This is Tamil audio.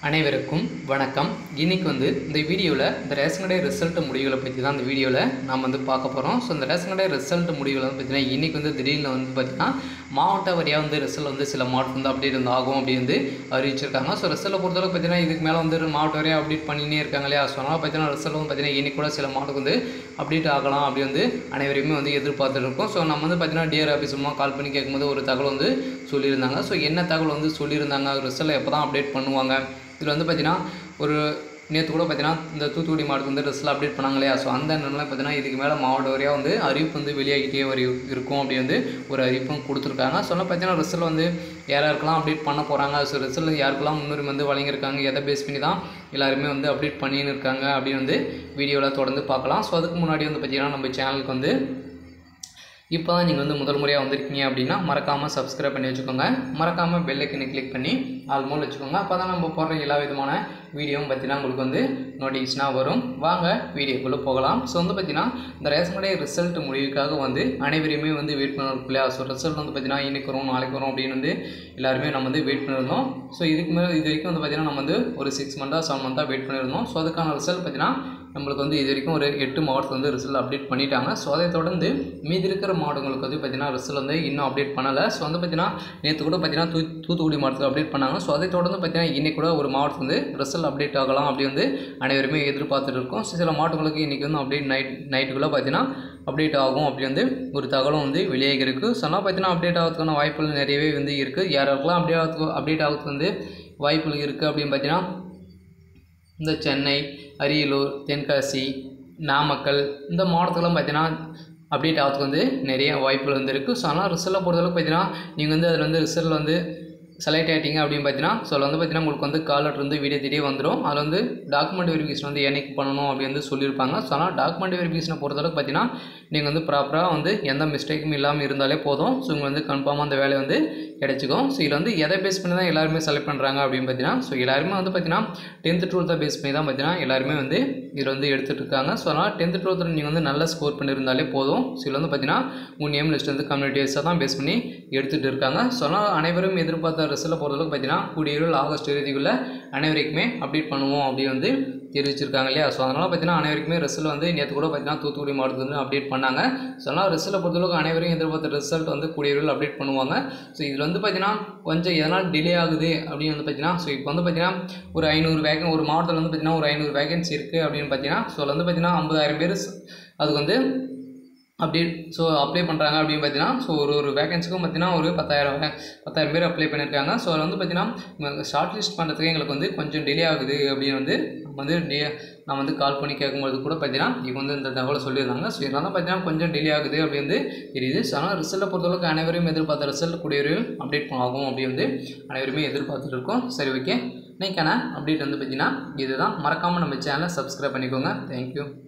அனைவருக்கும் வணக்கம் இன்னைக்கு வந்து இந்த வீடியோவில் இந்த ரேஷன் கடை ரிசல்ட் முடிவுகளை பற்றி தான் இந்த வீடியோவில் நாம் வந்து பார்க்க போகிறோம் ஸோ இந்த ரேஷன் கடை ரிசல்ட் முடிவுகளை வந்து பார்த்தீங்கன்னா இன்றைக்கி வந்து திடீர்னு வந்து பார்த்திங்கன்னா மாவட்ட வரியாக வந்து ரிசல்ட் வந்து சில மாவட்டம் வந்து அப்டேட் வந்து ஆகும் அப்படி வந்து அறிவிச்சிருக்காங்க ஸோ ரிசல்ட்டை பொறுத்தளவுக்கு பார்த்தீங்கன்னா இதுக்கு மேலே வந்து மாவட்ட வரையாக அப்டேட் பண்ணினே இருக்காங்க இல்லையா ஸோ அதனால் பார்த்தீங்கன்னா ரிசல்ட் வந்து பார்த்தீங்கன்னா இன்னைக்கு கூட சில மாவட்டத்துக்கு வந்து அப்டேட் ஆகலாம் அப்படி வந்து அனைவரையுமே வந்து எதிர்பார்த்துட்டு இருக்கோம் ஸோ நம்ம வந்து பார்த்தீங்கன்னா டிஆர் ஆஃபீஸ் மூலமாக கால் பண்ணி கேட்கும்போது ஒரு தகவல் வந்து சொல்லியிருந்தாங்க ஸோ என்ன தகவல் வந்து சொல்லியிருந்தாங்க ரிசல்ட் எப்போ தான் அப்டேட் பண்ணுவாங்க இதில் வந்து பார்த்தீங்கன்னா ஒரு நேற்று கூட பார்த்தீங்கன்னா இந்த தூத்துக்குடி மாவட்டத்துக்கு வந்து ரிசல்ட் அப்டேட் பண்ணாங்க இல்லையா ஸோ அந்த நேரத்தில் பார்த்தீங்கன்னா இதுக்கு மேலே மாவட்ட வரையாக வந்து அறிவிப்பு வந்து வெளியாகிட்டே வரி இருக்கும் அப்படி வந்து ஒரு அறிவிப்பும் கொடுத்துருக்காங்க சொன்னால் பார்த்தீங்கன்னா ரிசல்ட் வந்து யார் யாருக்கெல்லாம் அப்டேட் பண்ண போகிறாங்க ஸோ ரிசல்ட் யாருக்கெல்லாம் முன்னுரிமை வந்து வழங்கியிருக்காங்க எதை பேஸ் பண்ணி தான் எல்லாருமே வந்து அப்டேட் பண்ணின்னு இருக்காங்க அப்படின்னு வந்து வீடியோவில் தொடர்ந்து பார்க்கலாம் ஸோ அதுக்கு முன்னாடி வந்து பார்த்தீங்கன்னா நம்ம சேனலுக்கு வந்து இப்போ தான் நீங்கள் வந்து முதல் முறையாக வந்திருக்கீங்க அப்படின்னா மறக்காமல் சப்ஸ்கிரைப் பண்ணி வச்சுக்கோங்க மறக்காமல் பெல்லைக்கனை கிளிக் பண்ணி ஆல்மோல் வச்சுக்கோங்க அப்போ தான் நம்ம போடுற எல்லா விதமான வீடியோவும் பார்த்தீங்கன்னா உங்களுக்கு வந்து நோட்டிஃபிகேஷனாக வரும் வாங்க வீடியோக்குள்ளே போகலாம் ஸோ வந்து பார்த்தீங்கன்னா இந்த ரேஷன் கடை ரிசல்ட் முடிவுக்காக வந்து அனைவரையுமே வந்து வெயிட் பண்ணிருக்கோம் இல்லையா ஸோ ரிசல்ட் வந்து பார்த்தீங்கன்னா இன்னைக்கு வரும் நாளைக்கு வரும் அப்படின்னு வந்து எல்லாருமே நம்ம வந்து வெயிட் பண்ணியிருந்தோம் ஸோ இதுக்கு மேலே இது வரைக்கும் வந்து பார்த்தீங்கன்னா நம்ம வந்து ஒரு சிக்ஸ் மந்த்தாக செவன் மந்த்தாக வெயிட் பண்ணியிருந்தோம் ஸோ அதுக்கான ரிசல்ட் பார்த்தீங்கன்னா நம்மளுக்கு வந்து இது வரைக்கும் ஒரு எட்டு மாவட்டத்தில் வந்து ரிசல்ட் அப்டேட் பண்ணிட்டாங்க ஸோ அதை தொடர்ந்து மீதி இருக்கிற மாவட்டங்களுக்கு வந்து பார்த்திங்கன்னா ரிசல்ட் வந்து இன்னும் அப்டேட் பண்ணலை ஸோ வந்து பார்த்திங்கன்னா நேற்று கூட பார்த்திங்கன்னா தூ தூத்துக்குடி மாவட்டத்தில் அப்டேட் பண்ணாங்க ஸோ அதை தொடர்ந்து பார்த்திங்கன்னா இன்றைக்கி கூட ஒரு மாவட்டத்தில் வந்து ரிசல்ட் அப்டேட் ஆகலாம் அப்படி வந்து அனைவருமே எதிர்பார்த்துட்டு இருக்கோம் ஸோ சில மாவட்டங்களுக்கு இன்றைக்கி வந்து அப்டேட் நைட் நைட்டுக்குள்ளே பார்த்திங்கன்னா அப்டேட் ஆகும் அப்படி வந்து ஒரு தகவலும் வந்து வெளியாகி இருக்குது ஸோ அதனால் பார்த்திங்கன்னா அப்டேட் ஆகிறதுக்கான வாய்ப்புகள் நிறையவே வந்து இருக்குது யாருக்கெல்லாம் அப்டேட் ஆகிறதுக்கு அப்டேட் ஆகிறதுக்கு வந்து வாய்ப்புகள் இருக்குது அப்படின்னு பார்த்தீங்கன்னா இந்த சென்னை அரியலூர் தென்காசி நாமக்கல் இந்த மாவட்டத்துலாம் பார்த்தீங்கன்னா அப்டேட் ஆகிறதுக்கு வந்து நிறைய வாய்ப்புகள் வந்து இருக்குது ஸோ ஆனால் ரிசல்ட்டை பொறுத்தளவுக்கு பார்த்தீங்கன்னா நீங்கள் வந்து அதில் வந்து ரிசல்ட் வந்து செலக்ட் ஆகிட்டீங்க அப்படின்னு பார்த்தீங்கன்னா ஸோ அதில் வந்து பார்த்தீங்கன்னா உங்களுக்கு வந்து கால் லெட்டர் வந்து வீடியோ தேடியே வந்துடும் அதில் வந்து டாக்குமெண்ட் வெரிஃபிகேஷன் வந்து என்னைக்கு பண்ணணும் அப்படி வந்து சொல்லியிருப்பாங்க ஸோ ஆனால் டாக்குமெண்ட் வெரிஃபிகேஷனை பொறுத்தளவுக்கு பார்த்தீங்கன்னா நீங்கள் வந்து ப்ராப்பராக வந்து எந்த மிஸ்டேக்கும் இல்லாமல் இருந்தாலே போதும் ஸோ உங்களுக்கு வந்து கன்ஃபார்மாக அந்த வேலை வந்து கிடைச்சிக்கும் ஸோ இதில் வந்து எதை பேஸ் பண்ணி தான் எல்லாருமே செலக்ட் பண்ணுறாங்க அப்படின்னு பார்த்தீங்கன்னா ஸோ எல்லாருமே வந்து பார்த்தீங்கன்னா டென்த்து டுவெல்த்தை பேஸ் பண்ணி தான் பார்த்தீங்கன்னா எல்லாருமே வந்து இதில் வந்து எடுத்துகிட்டு இருக்காங்க ஸோ அதனால் டென்த்து டுவெல்த்தில் நீங்கள் வந்து நல்ல ஸ்கோர் பண்ணியிருந்தாலே போதும் ஸோ இதில் வந்து பார்த்தீங்கன்னா உங்கள் நேம் லிஸ்ட் வந்து கம்யூனிட்டி வைஸாக தான் பேஸ் பண்ணி எடுத்துகிட்டு இருக்காங்க ஸோ அதனால் அனைவரும் எதிர்பார்த்த ரிசல்ட்டை பொறுத்தளவுக்கு பார்த்தீங்கன்னா கூடிய விரைவில் ஆகஸ்ட் இறுதிக்குள்ளே அனைவருக்குமே அப்டேட் பண்ணுவோம் அப்படி வந்து தெரிவிச்சிருக்காங்க இல்லையா ஸோ அதனால் பார்த்தீங்கன்னா அனைவருக்குமே ரிசல்ட் வந்து நேற்று கூட பார்த்தீங்கன்னா தூத்துக்குடி மாவட்டத்தில் வந்து அப்டேட் பண்ணாங்க ஸோ அதனால் ரிசல்ட்டை பொறுத்தளவுக்கு அனைவரும் எதிர்பார்த்த ரிசல்ட் வந்து கூடிய விரைவில் அப்டேட் பண்ணுவாங்க ஸோ இதில் வந்து பார்த்தீங்கன்னா கொஞ்சம் எதனால் டிலே ஆகுது அப்படின்னு வந்து பார்த்தீங்கன்னா ஸோ இப்போ வந்து பார்த்தீங்கன்னா ஒரு ஐநூறு வேகன் ஒரு மாவட்டத்தில் வந்து பார்த்தீங்கன்னா ஒரு ஐநூறு வேகன்சி இருக்குது அப்படின்னு பார்த்தீங்கன்னா ஸோ அதில் வந்து பார்த்தீங்கன்னா ஐம்பதாயிரம் பேர் அதுக்கு வந்து அப்படி ஸோ அப்ளை பண்ணுறாங்க அப்படின்னு பார்த்தீங்கன்னா ஸோ ஒரு ஒரு வேகன்சிக்கும் பார்த்தீங்கன்னா ஒரு பத்தாயிரம் வே- பத்தாயிரம் பேர் அப்ளை பண்ணியிருக்காங்க ஸோ அதில் வந்து பார்த்தீங்கன்னா ஷார்ட் லிஸ்ட் பண்ணுறதுக்கு எங்களுக்கு வந்து கொஞ்சம் டிலே ஆகுது அப்படின்னு வந்து நம்ம வந்து டே நான் வந்து கால் பண்ணி கேட்கும்போது கூட பார்த்தீங்கன்னா இவங்க வந்து இந்த தகவலை சொல்லியிருந்தாங்க ஸோ இதெல்லாம் பார்த்தீங்கன்னா கொஞ்சம் டிலே ஆகுது அப்படி வந்து தெரியுது ஸோ ஆனால் ரிசல்ட்டை பொறுத்தளவுக்கு அனைவரும் எதிர்பார்த்த ரிசல்ட் கூடிய விரைவில் அப்டேட் ஆகும் அப்படி வந்து அனைவருமே எதிர்பார்த்துட்டு இருக்கோம் சரி ஓகே இன்னைக்கான அப்டேட் வந்து பார்த்தீங்கன்னா இதுதான் மறக்காமல் நம்ம சேனலை சப்ஸ்கிரைப் பண்ணிக்கோங்க தேங்க்யூ